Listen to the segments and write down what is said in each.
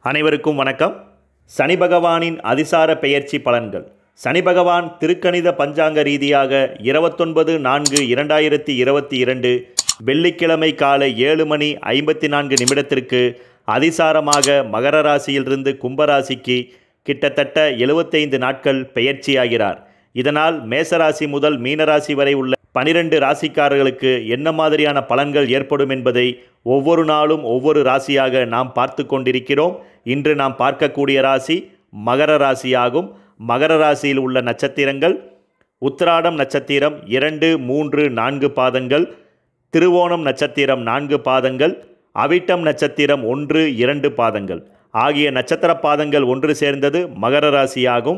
அனைவருக்கும் வணக்கம் சனி பகவானின் அதிசார பெயர்ச்சி பலன்கள் சனி பகவான் திருக்கணித பஞ்சாங்க ரீதியாக இருபத்தொன்பது நான்கு இரண்டாயிரத்தி இருபத்தி இரண்டு வெள்ளிக்கிழமை காலை ஏழு மணி ஐம்பத்தி நான்கு நிமிடத்திற்கு அதிசாரமாக மகர ராசியிலிருந்து கும்பராசிக்கு கிட்டத்தட்ட எழுபத்தைந்து நாட்கள் பெயர்ச்சியாகிறார் இதனால் மேசராசி முதல் மீனராசி வரை உள்ள பனிரெண்டு ராசிக்காரர்களுக்கு என்ன மாதிரியான பலன்கள் ஏற்படும் என்பதை ஒவ்வொரு நாளும் ஒவ்வொரு ராசியாக நாம் பார்த்து கொண்டிருக்கிறோம் இன்று நாம் பார்க்கக்கூடிய ராசி மகர ராசியாகும் மகர ராசியில் உள்ள நட்சத்திரங்கள் உத்திராடம் நட்சத்திரம் இரண்டு மூன்று நான்கு பாதங்கள் திருவோணம் நட்சத்திரம் நான்கு பாதங்கள் அவிட்டம் நட்சத்திரம் ஒன்று இரண்டு பாதங்கள் ஆகிய நட்சத்திர பாதங்கள் ஒன்று சேர்ந்தது மகர ராசியாகும்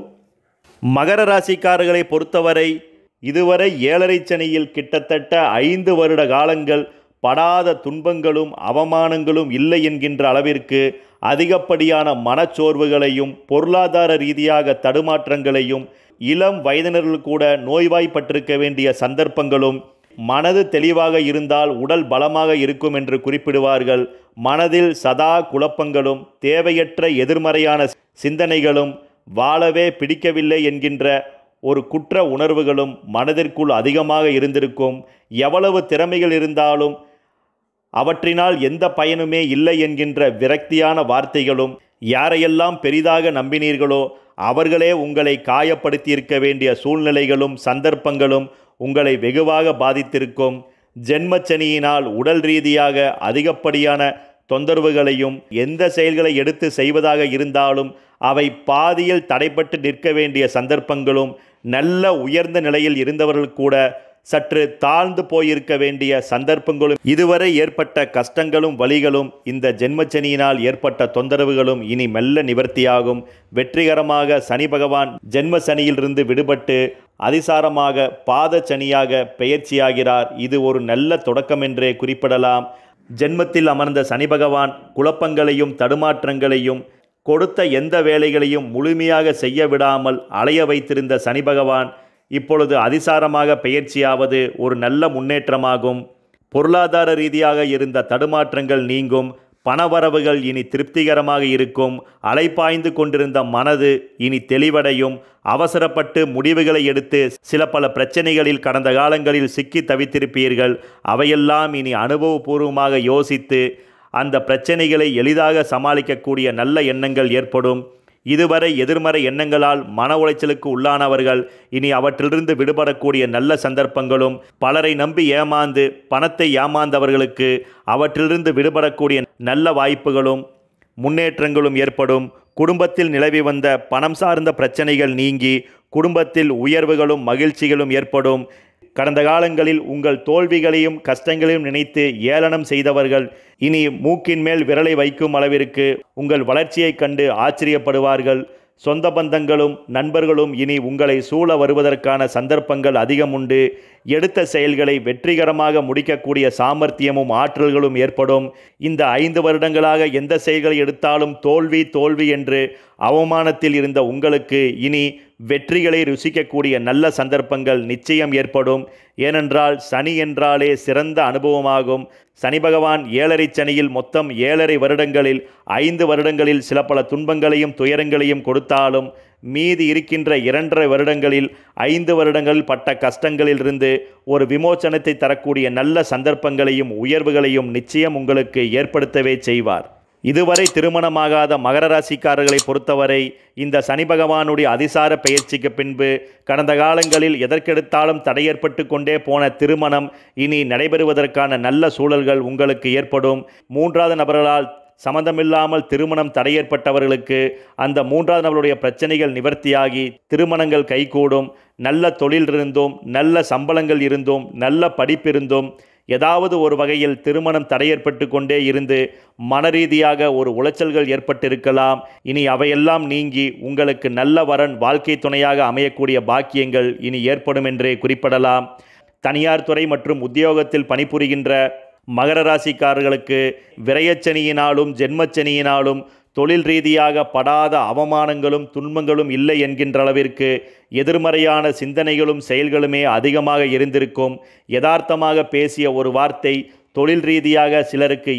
மகர ராசிக்காரர்களை பொறுத்தவரை இதுவரை ஏழரை சனியில் கிட்டத்தட்ட ஐந்து வருட காலங்கள் படாத துன்பங்களும் அவமானங்களும் இல்லை என்கின்ற அளவிற்கு அதிகப்படியான மனச்சோர்வுகளையும் பொருளாதார ரீதியாக தடுமாற்றங்களையும் இளம் வயதினர்கள் கூட நோய்வாய்ப்பட்டிருக்க வேண்டிய சந்தர்ப்பங்களும் மனது தெளிவாக இருந்தால் உடல் பலமாக இருக்கும் என்று குறிப்பிடுவார்கள் மனதில் சதா குழப்பங்களும் தேவையற்ற எதிர்மறையான சிந்தனைகளும் வாழவே பிடிக்கவில்லை என்கின்ற ஒரு குற்ற உணர்வுகளும் மனதிற்குள் அதிகமாக இருந்திருக்கும் எவ்வளவு திறமைகள் இருந்தாலும் அவற்றினால் எந்த பயனுமே இல்லை என்கின்ற விரக்தியான வார்த்தைகளும் யாரையெல்லாம் பெரிதாக நம்பினீர்களோ அவர்களே உங்களை காயப்படுத்தியிருக்க வேண்டிய சூழ்நிலைகளும் சந்தர்ப்பங்களும் உங்களை வெகுவாக பாதித்திருக்கும் ஜென்மச்சனியினால் உடல் ரீதியாக அதிகப்படியான தொந்தரவுகளையும் எந்த செயல்களை எடுத்து செய்வதாக இருந்தாலும் அவை பாதியில் தடைப்பட்டு நிற்க வேண்டிய சந்தர்ப்பங்களும் நல்ல உயர்ந்த நிலையில் இருந்தவர்கள் கூட சற்று தாழ்ந்து போயிருக்க வேண்டிய சந்தர்ப்பங்களும் இதுவரை ஏற்பட்ட கஷ்டங்களும் வழிகளும் இந்த ஜென்மச்சனியினால் ஏற்பட்ட தொந்தரவுகளும் இனி மெல்ல நிவர்த்தியாகும் வெற்றிகரமாக சனி பகவான் ஜென்ம சனியிலிருந்து விடுபட்டு அதிசாரமாக பாத சனியாக பெயர்ச்சியாகிறார் இது ஒரு நல்ல தொடக்கம் என்றே குறிப்பிடலாம் ஜென்மத்தில் அமர்ந்த சனி பகவான் குழப்பங்களையும் தடுமாற்றங்களையும் கொடுத்த எந்த வேலைகளையும் முழுமையாக செய்ய விடாமல் அலைய வைத்திருந்த சனி பகவான் இப்பொழுது அதிசாரமாக பெயர்ச்சியாவது ஒரு நல்ல முன்னேற்றமாகும் பொருளாதார ரீதியாக இருந்த தடுமாற்றங்கள் நீங்கும் பணவரவுகள் இனி திருப்திகரமாக இருக்கும் அலைப்பாய்ந்து கொண்டிருந்த மனது இனி தெளிவடையும் அவசரப்பட்டு முடிவுகளை எடுத்து சில பல பிரச்சனைகளில் கடந்த காலங்களில் சிக்கி தவித்திருப்பீர்கள் அவையெல்லாம் இனி அனுபவபூர்வமாக யோசித்து அந்த பிரச்சனைகளை எளிதாக சமாளிக்கக்கூடிய நல்ல எண்ணங்கள் ஏற்படும் இதுவரை எதிர்மறை எண்ணங்களால் மன உளைச்சலுக்கு உள்ளானவர்கள் இனி அவற்றிலிருந்து விடுபடக்கூடிய நல்ல சந்தர்ப்பங்களும் பலரை நம்பி ஏமாந்து பணத்தை ஏமாந்தவர்களுக்கு அவற்றிலிருந்து விடுபடக்கூடிய நல்ல வாய்ப்புகளும் முன்னேற்றங்களும் ஏற்படும் குடும்பத்தில் நிலவி வந்த பணம் சார்ந்த பிரச்சனைகள் நீங்கி குடும்பத்தில் உயர்வுகளும் மகிழ்ச்சிகளும் ஏற்படும் கடந்த காலங்களில் உங்கள் தோல்விகளையும் கஷ்டங்களையும் நினைத்து ஏளனம் செய்தவர்கள் இனி மூக்கின் மேல் விரலை வைக்கும் அளவிற்கு உங்கள் வளர்ச்சியைக் கண்டு ஆச்சரியப்படுவார்கள் சொந்த பந்தங்களும் நண்பர்களும் இனி உங்களை சூழ வருவதற்கான சந்தர்ப்பங்கள் அதிகம் உண்டு எடுத்த செயல்களை வெற்றிகரமாக முடிக்கக்கூடிய சாமர்த்தியமும் ஆற்றல்களும் ஏற்படும் இந்த ஐந்து வருடங்களாக எந்த செயல்களை எடுத்தாலும் தோல்வி தோல்வி என்று அவமானத்தில் இருந்த உங்களுக்கு இனி வெற்றிகளை ருசிக்கக்கூடிய நல்ல சந்தர்ப்பங்கள் நிச்சயம் ஏற்படும் ஏனென்றால் சனி என்றாலே சிறந்த அனுபவமாகும் சனி பகவான் ஏழரை சனியில் மொத்தம் ஏழரை வருடங்களில் ஐந்து வருடங்களில் சில பல துன்பங்களையும் துயரங்களையும் கொடுத்தாலும் மீதி இருக்கின்ற இரண்டரை வருடங்களில் ஐந்து வருடங்கள் பட்ட கஷ்டங்களிலிருந்து ஒரு விமோச்சனத்தை தரக்கூடிய நல்ல சந்தர்ப்பங்களையும் உயர்வுகளையும் நிச்சயம் உங்களுக்கு ஏற்படுத்தவே செய்வார் இதுவரை திருமணமாகாத மகர ராசிக்காரர்களை பொறுத்தவரை இந்த சனி பகவானுடைய அதிசார பெயர்ச்சிக்கு பின்பு கடந்த காலங்களில் எதற்கெடுத்தாலும் தடையேற்பட்டு கொண்டே போன திருமணம் இனி நடைபெறுவதற்கான நல்ல சூழல்கள் உங்களுக்கு ஏற்படும் மூன்றாவது நபர்களால் சம்மந்தமில்லாமல் திருமணம் தடையேற்பட்டவர்களுக்கு அந்த மூன்றாவது நபருடைய பிரச்சனைகள் நிவர்த்தியாகி திருமணங்கள் கைகூடும் நல்ல தொழில் இருந்தும் நல்ல சம்பளங்கள் இருந்தும் நல்ல படிப்பிருந்தும் ஏதாவது ஒரு வகையில் திருமணம் தடையேற்பட்டு கொண்டே இருந்து மனரீதியாக ஒரு உளைச்சல்கள் ஏற்பட்டிருக்கலாம் இனி அவையெல்லாம் நீங்கி உங்களுக்கு நல்ல வரன் வாழ்க்கை துணையாக அமையக்கூடிய பாக்கியங்கள் இனி ஏற்படும் என்றே குறிப்பிடலாம் தனியார் துறை மற்றும் உத்தியோகத்தில் பணிபுரிகின்ற மகர ராசிக்காரர்களுக்கு விரயச்சனியினாலும் ஜென்மச்சனியினாலும் தொழில் ரீதியாக படாத அவமானங்களும் துன்பங்களும் இல்லை என்கின்ற அளவிற்கு எதிர்மறையான சிந்தனைகளும் செயல்களுமே அதிகமாக இருந்திருக்கும் யதார்த்தமாக பேசிய ஒரு வார்த்தை தொழில் ரீதியாக சிலருக்கு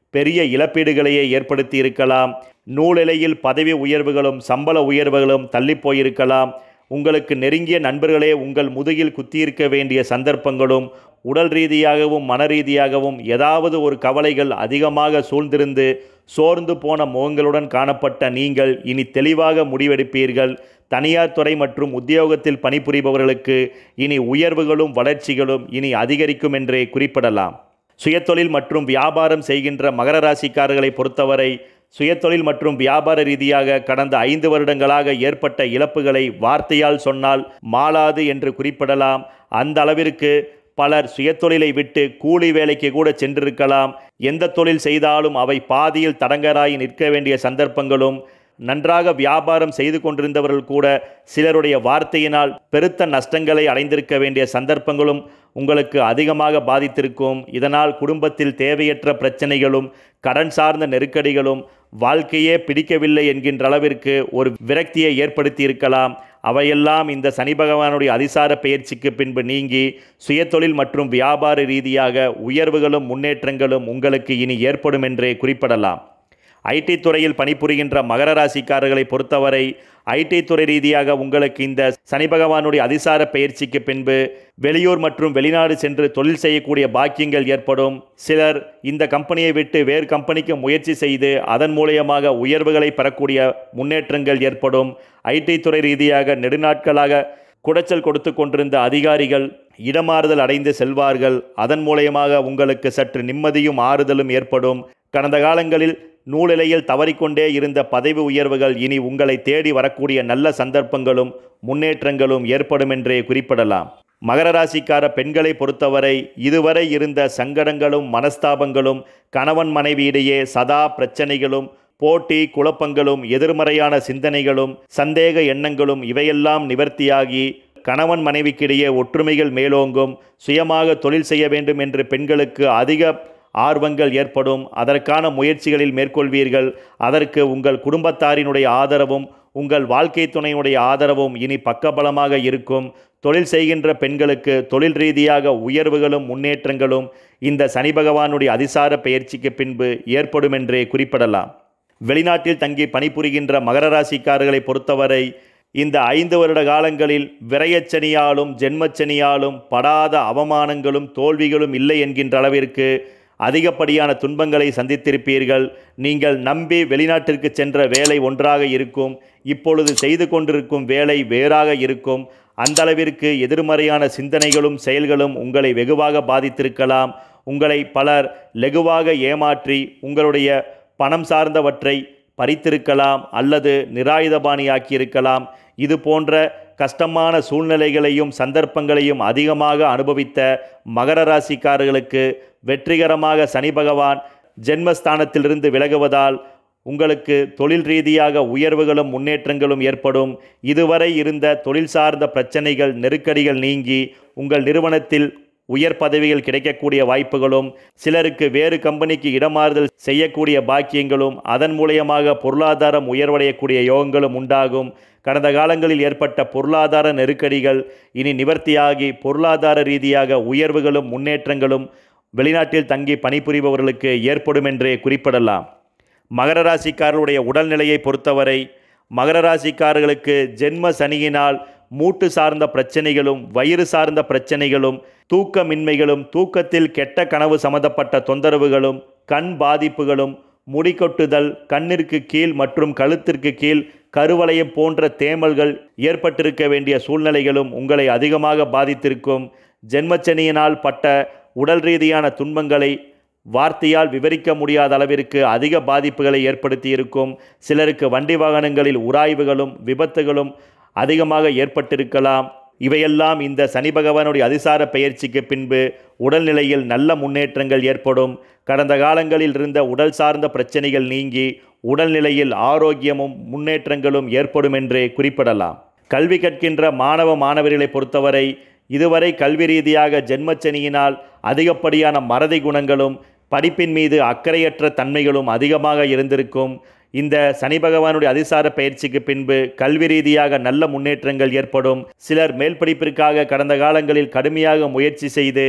பெரிய இழப்பீடுகளையே ஏற்படுத்தி இருக்கலாம் நூலிலையில் பதவி உயர்வுகளும் சம்பள உயர்வுகளும் தள்ளி போயிருக்கலாம் உங்களுக்கு நெருங்கிய நண்பர்களே உங்கள் முதுகில் குத்தியிருக்க வேண்டிய சந்தர்ப்பங்களும் உடல் ரீதியாகவும் மன ரீதியாகவும் ஏதாவது ஒரு கவலைகள் அதிகமாக சூழ்ந்திருந்து சோர்ந்து போன முகங்களுடன் காணப்பட்ட நீங்கள் இனி தெளிவாக முடிவெடுப்பீர்கள் தனியார் துறை மற்றும் உத்தியோகத்தில் பணிபுரிபவர்களுக்கு இனி உயர்வுகளும் வளர்ச்சிகளும் இனி அதிகரிக்கும் என்றே குறிப்பிடலாம் சுயதொழில் மற்றும் வியாபாரம் செய்கின்ற மகர ராசிக்காரர்களை பொறுத்தவரை சுயதொழில் மற்றும் வியாபார ரீதியாக கடந்த ஐந்து வருடங்களாக ஏற்பட்ட இழப்புகளை வார்த்தையால் சொன்னால் மாளாது என்று குறிப்பிடலாம் அந்த அளவிற்கு பலர் சுயதொழிலை விட்டு கூலி வேலைக்கு கூட சென்றிருக்கலாம் எந்த தொழில் செய்தாலும் அவை பாதியில் தடங்கராகி நிற்க வேண்டிய சந்தர்ப்பங்களும் நன்றாக வியாபாரம் செய்து கொண்டிருந்தவர்கள் கூட சிலருடைய வார்த்தையினால் பெருத்த நஷ்டங்களை அடைந்திருக்க வேண்டிய சந்தர்ப்பங்களும் உங்களுக்கு அதிகமாக பாதித்திருக்கும் இதனால் குடும்பத்தில் தேவையற்ற பிரச்சனைகளும் கடன் சார்ந்த நெருக்கடிகளும் வாழ்க்கையே பிடிக்கவில்லை என்கின்ற அளவிற்கு ஒரு விரக்தியை ஏற்படுத்தி இருக்கலாம் அவையெல்லாம் இந்த சனி பகவானுடைய அதிசார பயிற்சிக்கு பின்பு நீங்கி சுயதொழில் மற்றும் வியாபார ரீதியாக உயர்வுகளும் முன்னேற்றங்களும் உங்களுக்கு இனி ஏற்படும் என்றே குறிப்பிடலாம் ஐடி துறையில் பணிபுரிகின்ற மகர ராசிக்காரர்களை பொறுத்தவரை ஐடி துறை ரீதியாக உங்களுக்கு இந்த சனி பகவானுடைய அதிசார பயிற்சிக்கு பின்பு வெளியூர் மற்றும் வெளிநாடு சென்று தொழில் செய்யக்கூடிய பாக்கியங்கள் ஏற்படும் சிலர் இந்த கம்பெனியை விட்டு வேறு கம்பெனிக்கு முயற்சி செய்து அதன் மூலியமாக உயர்வுகளை பெறக்கூடிய முன்னேற்றங்கள் ஏற்படும் ஐடி துறை ரீதியாக நெடுநாட்களாக குடைச்சல் கொடுத்து கொண்டிருந்த அதிகாரிகள் இடமாறுதல் அடைந்து செல்வார்கள் அதன் மூலியமாக உங்களுக்கு சற்று நிம்மதியும் ஆறுதலும் ஏற்படும் கடந்த காலங்களில் நூலிலையில் தவறிக்கொண்டே இருந்த பதவி உயர்வுகள் இனி உங்களை தேடி வரக்கூடிய நல்ல சந்தர்ப்பங்களும் முன்னேற்றங்களும் ஏற்படும் என்றே குறிப்பிடலாம் மகர ராசிக்கார பெண்களை பொறுத்தவரை இதுவரை இருந்த சங்கடங்களும் மனஸ்தாபங்களும் கணவன் மனைவியிடையே சதா பிரச்சனைகளும் போட்டி குழப்பங்களும் எதிர்மறையான சிந்தனைகளும் சந்தேக எண்ணங்களும் இவையெல்லாம் நிவர்த்தியாகி கணவன் மனைவிக்கிடையே ஒற்றுமைகள் மேலோங்கும் சுயமாக தொழில் செய்ய வேண்டும் என்று பெண்களுக்கு அதிக ஆர்வங்கள் ஏற்படும் அதற்கான முயற்சிகளில் மேற்கொள்வீர்கள் அதற்கு உங்கள் குடும்பத்தாரினுடைய ஆதரவும் உங்கள் வாழ்க்கை துணையினுடைய ஆதரவும் இனி பக்கபலமாக இருக்கும் தொழில் செய்கின்ற பெண்களுக்கு தொழில் ரீதியாக உயர்வுகளும் முன்னேற்றங்களும் இந்த சனி பகவானுடைய அதிசார பயிற்சிக்கு பின்பு ஏற்படும் என்றே குறிப்பிடலாம் வெளிநாட்டில் தங்கி பணிபுரிகின்ற மகர ராசிக்காரர்களை பொறுத்தவரை இந்த ஐந்து வருட காலங்களில் விரயச்சனியாலும் ஜென்மச்சனியாலும் படாத அவமானங்களும் தோல்விகளும் இல்லை என்கின்ற அளவிற்கு அதிகப்படியான துன்பங்களை சந்தித்திருப்பீர்கள் நீங்கள் நம்பி வெளிநாட்டிற்கு சென்ற வேலை ஒன்றாக இருக்கும் இப்பொழுது செய்து கொண்டிருக்கும் வேலை வேறாக இருக்கும் அந்த அளவிற்கு எதிர்மறையான சிந்தனைகளும் செயல்களும் உங்களை வெகுவாக பாதித்திருக்கலாம் உங்களை பலர் லெகுவாக ஏமாற்றி உங்களுடைய பணம் சார்ந்தவற்றை பறித்திருக்கலாம் அல்லது நிராயுதபாணியாக்கியிருக்கலாம் இது போன்ற கஷ்டமான சூழ்நிலைகளையும் சந்தர்ப்பங்களையும் அதிகமாக அனுபவித்த மகர ராசிக்காரர்களுக்கு வெற்றிகரமாக சனி பகவான் ஜென்மஸ்தானத்திலிருந்து விலகுவதால் உங்களுக்கு தொழில் ரீதியாக உயர்வுகளும் முன்னேற்றங்களும் ஏற்படும் இதுவரை இருந்த தொழில் சார்ந்த பிரச்சனைகள் நெருக்கடிகள் நீங்கி உங்கள் நிறுவனத்தில் உயர் பதவிகள் கிடைக்கக்கூடிய வாய்ப்புகளும் சிலருக்கு வேறு கம்பெனிக்கு இடமாறுதல் செய்யக்கூடிய பாக்கியங்களும் அதன் மூலியமாக பொருளாதாரம் உயர்வடையக்கூடிய யோகங்களும் உண்டாகும் கடந்த காலங்களில் ஏற்பட்ட பொருளாதார நெருக்கடிகள் இனி நிவர்த்தியாகி பொருளாதார ரீதியாக உயர்வுகளும் முன்னேற்றங்களும் வெளிநாட்டில் தங்கி பணிபுரிபவர்களுக்கு ஏற்படும் என்றே குறிப்பிடலாம் மகர ராசிக்காரருடைய உடல்நிலையை பொறுத்தவரை மகர ராசிக்காரர்களுக்கு ஜென்ம சனியினால் மூட்டு சார்ந்த பிரச்சனைகளும் வயிறு சார்ந்த பிரச்சனைகளும் தூக்கமின்மைகளும் தூக்கத்தில் கெட்ட கனவு சம்பந்தப்பட்ட தொந்தரவுகளும் கண் பாதிப்புகளும் முடிக்கொட்டுதல் கண்ணிற்கு கீழ் மற்றும் கழுத்திற்கு கீழ் கருவளையம் போன்ற தேமல்கள் ஏற்பட்டிருக்க வேண்டிய சூழ்நிலைகளும் உங்களை அதிகமாக பாதித்திருக்கும் ஜென்மச்சனியினால் பட்ட உடல் ரீதியான துன்பங்களை வார்த்தையால் விவரிக்க முடியாத அளவிற்கு அதிக பாதிப்புகளை ஏற்படுத்தியிருக்கும் சிலருக்கு வண்டி வாகனங்களில் உராய்வுகளும் விபத்துகளும் அதிகமாக ஏற்பட்டிருக்கலாம் இவையெல்லாம் இந்த சனி பகவானுடைய அதிசார பயிற்சிக்கு பின்பு உடல்நிலையில் நல்ல முன்னேற்றங்கள் ஏற்படும் கடந்த காலங்களில் இருந்த உடல் சார்ந்த பிரச்சனைகள் நீங்கி உடல்நிலையில் ஆரோக்கியமும் முன்னேற்றங்களும் ஏற்படும் என்றே குறிப்பிடலாம் கல்வி கற்கின்ற மாணவ மாணவர்களை பொறுத்தவரை இதுவரை கல்வி ரீதியாக ஜென்மச்சனியினால் அதிகப்படியான மறதி குணங்களும் படிப்பின் மீது அக்கறையற்ற தன்மைகளும் அதிகமாக இருந்திருக்கும் இந்த சனி பகவானுடைய அதிசார பயிற்சிக்கு பின்பு கல்வி ரீதியாக நல்ல முன்னேற்றங்கள் ஏற்படும் சிலர் மேல் படிப்பிற்காக கடந்த காலங்களில் கடுமையாக முயற்சி செய்து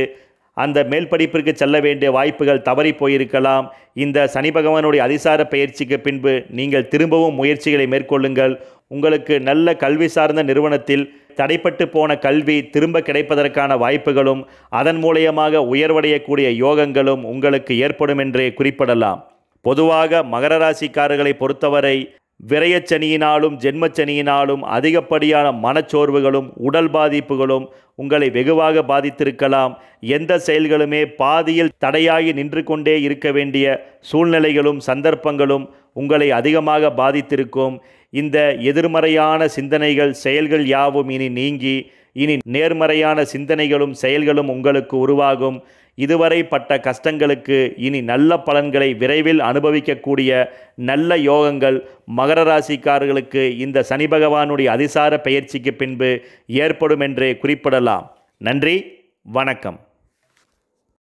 அந்த மேல் படிப்பிற்கு செல்ல வேண்டிய வாய்ப்புகள் தவறி போயிருக்கலாம் இந்த சனி பகவானுடைய அதிசார பயிற்சிக்கு பின்பு நீங்கள் திரும்பவும் முயற்சிகளை மேற்கொள்ளுங்கள் உங்களுக்கு நல்ல கல்வி சார்ந்த நிறுவனத்தில் தடைப்பட்டு போன கல்வி திரும்ப கிடைப்பதற்கான வாய்ப்புகளும் அதன் மூலியமாக உயர்வடையக்கூடிய யோகங்களும் உங்களுக்கு ஏற்படும் என்றே குறிப்பிடலாம் பொதுவாக மகர ராசிக்காரர்களை பொறுத்தவரை விரயச்சனியினாலும் ஜென்மச்சனியினாலும் அதிகப்படியான மனச்சோர்வுகளும் உடல் பாதிப்புகளும் உங்களை வெகுவாக பாதித்திருக்கலாம் எந்த செயல்களுமே பாதியில் தடையாகி நின்று கொண்டே இருக்க வேண்டிய சூழ்நிலைகளும் சந்தர்ப்பங்களும் உங்களை அதிகமாக பாதித்திருக்கும் இந்த எதிர்மறையான சிந்தனைகள் செயல்கள் யாவும் இனி நீங்கி இனி நேர்மறையான சிந்தனைகளும் செயல்களும் உங்களுக்கு உருவாகும் இதுவரை பட்ட கஷ்டங்களுக்கு இனி நல்ல பலன்களை விரைவில் அனுபவிக்கக்கூடிய நல்ல யோகங்கள் மகர ராசிக்காரர்களுக்கு இந்த சனி பகவானுடைய அதிசார பெயர்ச்சிக்கு பின்பு ஏற்படும் என்றே குறிப்பிடலாம் நன்றி வணக்கம்